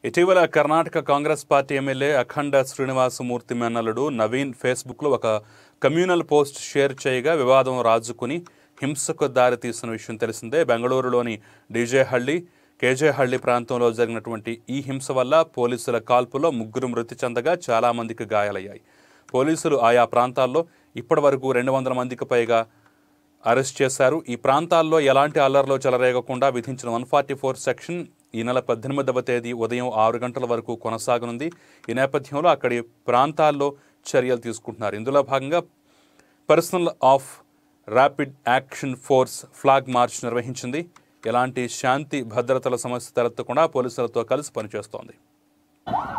ఇటీవల Karnataka Congress party MLA Akhanda Srinivasamurthy మేనల్లుడు నవీన్ ఫేస్బుక్లో ఒక కమ్యూనల్ పోస్ట్ షేర్ చేయగా వివాదం రాజుకుని హింసకు దారితీసిన విషయం తెలిసిందే బెంగళూరులోని డీజేహಳ್ಳಿ కేజేహಳ್ಳಿ ప్రాంతంలో జరిగినటువంటి ఈ హింస వల్ల పోలీసుల కాల్పులో ముగ్గురు మృతి చెందగా చాలా మందికి గాయాలయ్యాయి పోలీసులు ఆయా ప్రాంతాల్లో ఇప్పటివరకు రెండు వందల మందికి పైగా అరెస్ట్ చేశారు ఈ ప్రాంతాల్లో ఎలాంటి అల్లర్లు చెలరేగకుండా విధించిన వన్ ఫార్టీ ఫోర్ సెక్షన్ ఈ నెల పద్దెనిమిదవ తేదీ ఉదయం ఆరు గంటల వరకు కొనసాగనుంది ఈ నేపథ్యంలో అక్కడి ప్రాంతాల్లో చర్యలు తీసుకుంటున్నారు ఇందులో భాగంగా personnel of rapid action force flag march నిర్వహించింది ఎలాంటి శాంతి భద్రతల సమస్య తలెత్తకుండా పోలీసులతో కలిసి పనిచేస్తోంది